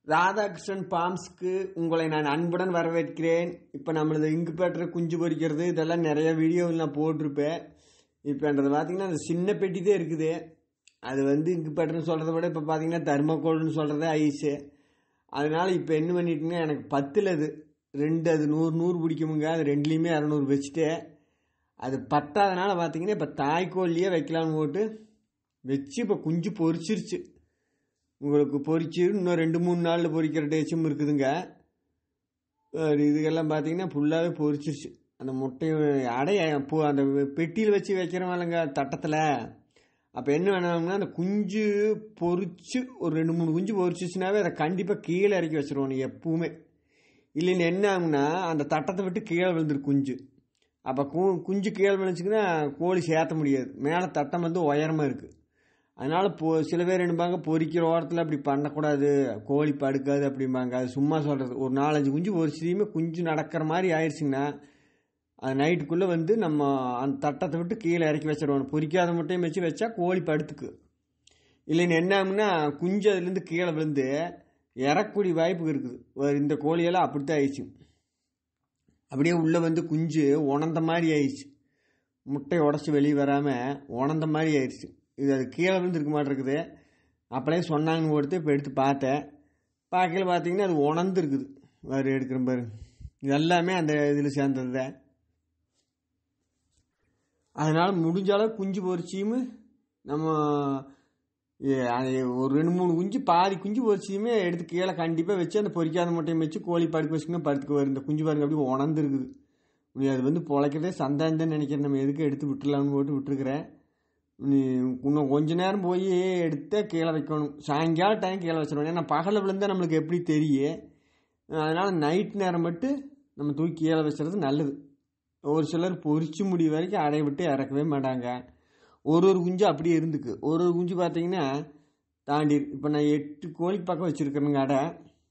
ராதாகிருஷ்ணன் பாம்ஸ்க்கு உங்களை நான் அன்புடன் வரவேற்கிறேன் இப்போ நம்மளது இங்கு பெற்ற குஞ்சு பொரிக்கிறது இதெல்லாம் நிறைய வீடியோவில் நான் போட்டிருப்பேன் இப்போன்றது பார்த்தீங்கன்னா அந்த சின்ன பெட்டி தான் இருக்குது அது வந்து இங்கு பெட்டர்னு சொல்கிறத விட இப்போ பார்த்தீங்கன்னா தர்மக்கோல்னு சொல்கிறதே ஐஸு அதனால இப்போ என்ன பண்ணிட்டுங்க எனக்கு பத்தில் அது ரெண்டு அது நூறு நூறு பிடிக்குமுங்க அது ரெண்டுலேயுமே இரநூறு வச்சுட்டேன் அது பத்தாதனால பார்த்தீங்கன்னா இப்போ தாய்க்கோழியே வைக்கலாம்னு போட்டு வச்சு இப்போ குஞ்சு பொரிச்சிருச்சு உங்களுக்கு பொரிச்சு இன்னும் ரெண்டு மூணு நாளில் பொரிக்கிற டேச்சும் இருக்குதுங்க அஹ் இதுக்கெல்லாம் பார்த்தீங்கன்னா ஃபுல்லாகவே பொரிச்சிருச்சு அந்த முட்டையை அடைய பூ அந்த பெட்டியில் வச்சு வைக்கிறோம்லங்க தட்டத்தில் அப்போ என்ன வேணும்னா அந்த குஞ்சு பொரிச்சு ஒரு ரெண்டு மூணு குஞ்சு பொரிச்சிச்சுனாவே அதை கண்டிப்பாக கீழே இறக்கி வச்சிருவோம் எப்பவுமே இல்லைன்னு என்ன ஆகும்னா அந்த தட்டத்தை விட்டு கீழே விழுந்துரு குஞ்சு அப்போ கு குஞ்சு கீழே விழுந்துச்சுன்னா கோழி சேர்த்த முடியாது மேலே தட்டம் வந்து உயரமாக இருக்குது அதனால் பொ சில பேர் என்னப்பாங்க பொரிக்கிற ஓரத்தில் அப்படி பண்ணக்கூடாது கோழி படுக்காது அப்படிம்பாங்க அது சும்மா சொல்கிறது ஒரு நாலஞ்சு குஞ்சு பொரிச்சதையுமே குஞ்சு நடக்கிற மாதிரி ஆயிடுச்சுங்கன்னா அது நைட்டுக்குள்ளே வந்து நம்ம அந்த தட்டத்தை விட்டு கீழே இறக்கி வச்சிடணும் பொரிக்காத முட்டையும் வச்சு வச்சா கோழி படுத்துக்கு இல்லைன்னு என்ன ஆகும்னா குஞ்சு அதுலேருந்து கீழே விழுந்து இறக்கக்கூடிய வாய்ப்பு இருக்குது ஒரு இந்த கோழியெல்லாம் அப்படித்தான் ஆயிடுச்சு அப்படியே உள்ளே வந்து குஞ்சு உணர்ந்த மாதிரி ஆயிடுச்சு முட்டையை உடச்சி வெளியே வராமல் உணர்ந்த மாதிரி ஆயிடுச்சு இது அது கீழே விழுந்துருக்க மாட்டிருக்குது அப்படியே சொன்னாங்கன்னு கொடுத்து இப்போ எடுத்து பார்த்தேன் பார்க்கல பார்த்தீங்கன்னா அது உணர்ந்துருக்குது வேறு எடுக்கிற பாரு இது எல்லாமே அந்த இதில் சேர்ந்தது தான் அதனால் முடிஞ்ச அளவு குஞ்சு பொரிச்சியும் நம்ம ஏ, அது ஒரு ரெண்டு மூணு குஞ்சு பாதி குஞ்சு பொரிச்சியுமே எடுத்து கீழே கண்டிப்பாக வச்சு அந்த பொரிக்காத முட்டையும் வச்சு கோழி படுக்க வச்சுக்கணும் படுத்துக்கு வரும் இந்த குஞ்சு பாருங்க அப்படியே உணர்ந்துருக்குது நீ அது வந்து பொழைக்கிறதே சந்தாந்தன்னு நினைக்கிறேன் நம்ம எதுக்கு எடுத்து விட்டுலாம்னு போட்டு விட்டுருக்குறேன் நீ இன்னும் கொஞ்ச நேரம் போய் எடுத்து கீழே வைக்கணும் சாயங்கால டைம் கீழே வச்சிடணும் ஏன்னா பகலில் விழுந்தால் நம்மளுக்கு எப்படி தெரியும் அதனால் நைட் நேரம் மட்டும் நம்ம தூக்கி கீழே வச்சுறது நல்லது ஒரு சிலர் பொரிச்சு முடி வரைக்கும் அடைய விட்டு இறக்கவே மாட்டாங்க ஒரு ஒரு குஞ்சு அப்படியே இருந்துக்கு ஒரு ஒரு குஞ்சு பார்த்தீங்கன்னா தாண்டி இப்போ நான் எட்டு கோழி பக்கம் வச்சுருக்கேனுங்க அடை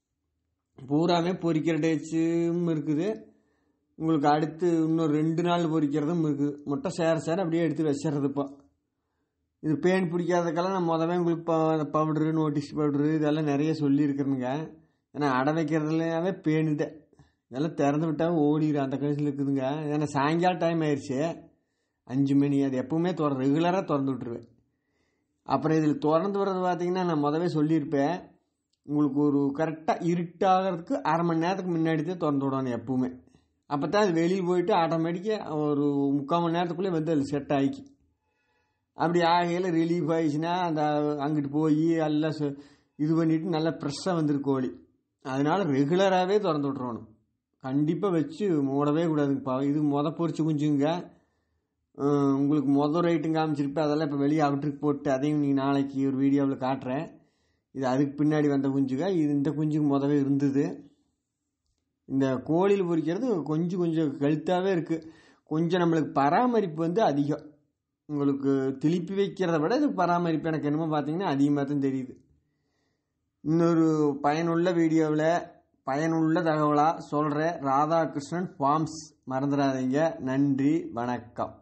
பூராமே பொரிக்கிற டேச்சும் இருக்குது உங்களுக்கு அடுத்து இன்னும் ரெண்டு நாள் பொரிக்கிறதும் இருக்குது முட்டை சேர சேர அப்படியே எடுத்து வச்சிடுறது இப்போ இது பேன் பிடிக்காததுக்கெல்லாம் நான் முதவே உங்களுக்கு ப பவுட்ரு நோட்டீஸ் பவுட்ரு இதெல்லாம் நிறைய சொல்லியிருக்கிறேனுங்க ஏன்னா அடை வைக்கிறதுலவே பேனுதே இதெல்லாம் திறந்து விட்டால் ஓடிடும் அந்த கடைசியில் இருக்குதுங்க ஏன்னா சாயங்காலம் டைம் ஆயிடுச்சு அஞ்சு மணி அது எப்பவுமே திற ரெகுலராக திறந்து விட்டுருவேன் அப்புறம் இதில் திறந்து விடுறது பார்த்தீங்கன்னா நான் முதவே சொல்லியிருப்பேன் உங்களுக்கு ஒரு கரெக்டாக இருட்டாகிறதுக்கு அரை மணி நேரத்துக்கு முன்னாடி தான் திறந்து விடணும் எப்பவுமே அப்போ தான் அது வெளியே போயிட்டு ஆட்டோமேட்டிக்காக ஒரு முக்கால் மணி நேரத்துக்குள்ளே வந்து அது செட் ஆகிக்கி அப்படி ஆகையில் ரிலீஃப் ஆயிடுச்சுன்னா அந்த அங்கிட்டு போய் எல்லாம் சு- இது பண்ணிட்டு நல்லா ஃப்ரெஷ்ஷாக வந்துருக்கு கோழி அதனால ரெகுலராகவே திறந்து விட்றணும் கண்டிப்பாக வச்சு மூடவே கூடாதுங்கப்பா இது மொத பொரிச்சு குஞ்சுங்க அஹ் உங்களுக்கு மொதல் ரேட்டும் காமிச்சிருப்பேன் அதெல்லாம் இப்போ வெளியே அவுட்ருக்கு போட்டு அதையும் நீ நாளைக்கு ஒரு வீடியோவில் காட்டுறேன் இது அதுக்கு பின்னாடி வந்த குஞ்சுங்க இது இந்த குஞ்சுக்கு முதவே இருந்தது இந்த கோழியில் பொரிக்கிறது கொஞ்சம் கொஞ்சம் கழுத்தாகவே இருக்குது கொஞ்சம் நம்மளுக்கு பராமரிப்பு வந்து அதிகம் உங்களுக்கு திருப்பி வைக்கிறத விட இது பராமரிப்பு எனக்கு என்னமோ பார்த்தீங்கன்னா அதிகமாக தான் தெரியுது இன்னொரு பயனுள்ள வீடியோவில் பயனுள்ள தகவலாக சொல்கிறேன் ராதாகிருஷ்ணன் ஃபார்ம்ஸ் மறந்துடாதீங்க நன்றி வணக்கம்